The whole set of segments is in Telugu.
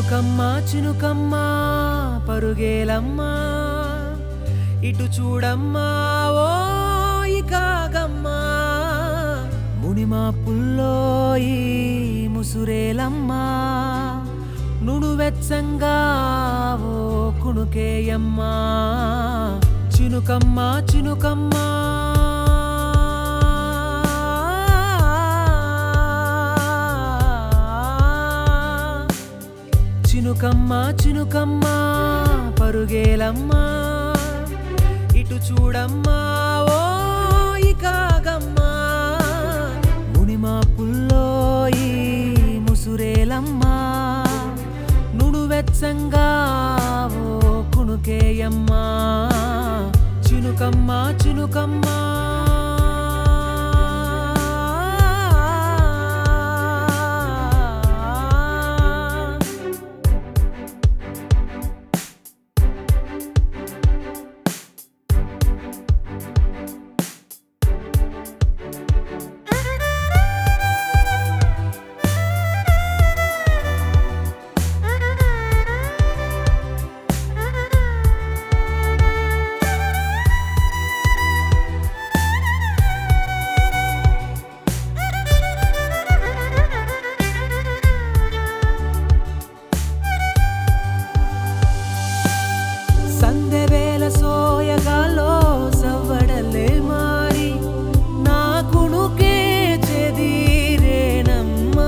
చినుకమ్మ చినుకమ్మ పరుగేలమ్మా ఇటు చూడమ్మా ఓ కాగమ్మా మునిమా పుల్లోయి ముసురేలమ్మా నుడు వెచ్చంగా ఓ కుణుకేయమ్మా చినుకమ్మ చినుకమ్మా చినుకమ్మ చినుకమ్మ పరుగేలమ్మా ఇటు చూడమ్మా ఓ కాగమ్మా మునిమా పుల్లోయి ముసురేలమ్మా నుడు వెచ్చంగా ఓ కుణుకేయమ్మా చినుకమ్మ చినుకమ్మా సందెవేల సోయగాలో సవ్వడలే మారి నా కుణుకే చెదిరేనమ్మా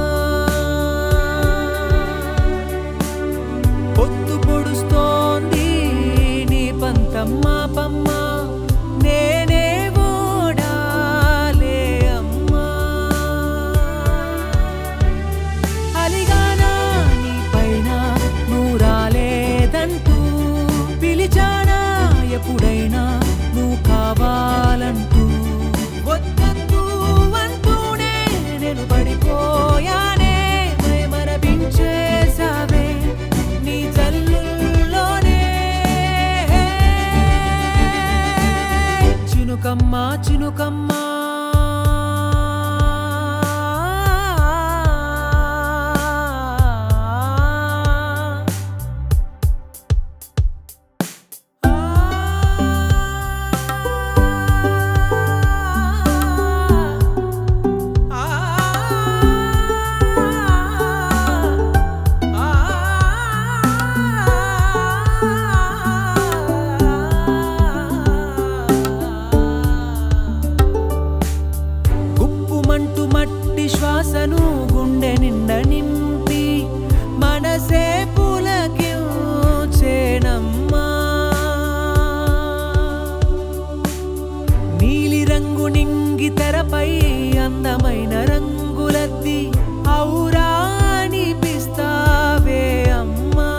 పొత్తు పొడుస్తోంది నీ పంతమ్మా పమ్మ నేనే ఓడాలే అమ్మా అలిగానా నీ పైన నూరాలేదంటూ పిలిచానా ఎప్పుడైనా నువ్వు కావాలంటూ వద్దొద్దు అంటూనే నేను పడిపోయానే మై మరపించేసావే నీ జల్లుల్లోనే చినుకమ్మ చినుకమ్మ గుప్పుమంటూ మట్టి శ్వాసను గుండె నిండ నింపి మనసే పులకించేనమ్మా నీలి రంగు నింగి తెరపై అందమైన రంగులద్ది ఔరా అనిపిస్తావే అమ్మా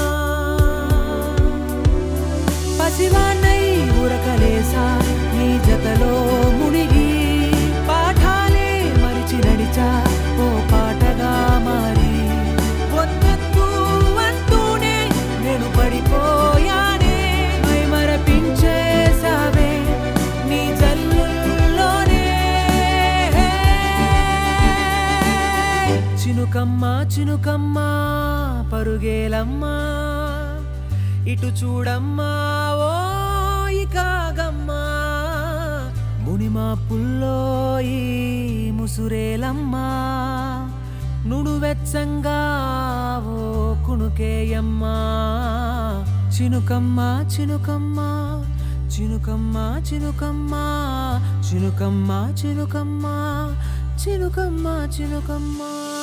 పసివాన్నై ఉరకలేసా నీ జతలో మునిగి పాఠాలే మరిచి నడిచా ఓ పాటగా మారి వద్దొద్దు అంటూనే నేను పడిపోయానే మై మరపించేసావే నీ జల్లుల్లోనే చినుకమ్మ చినుకమ్మ పరుగేలమ్మా ఇటు చూడమ్మా ఓ కాగమ్మా మునిమా పుల్లోయి ముసురేలమ్మా నుడు వెచ్చంగా ఓ కుణుకేయమ్మా చినుకమ్మ చినుకమ్మ చినుకమ్మ చినుకమ్మ చినుకమ్మ చినుకమ్మ చినుకమ్మ చినుకమ్మ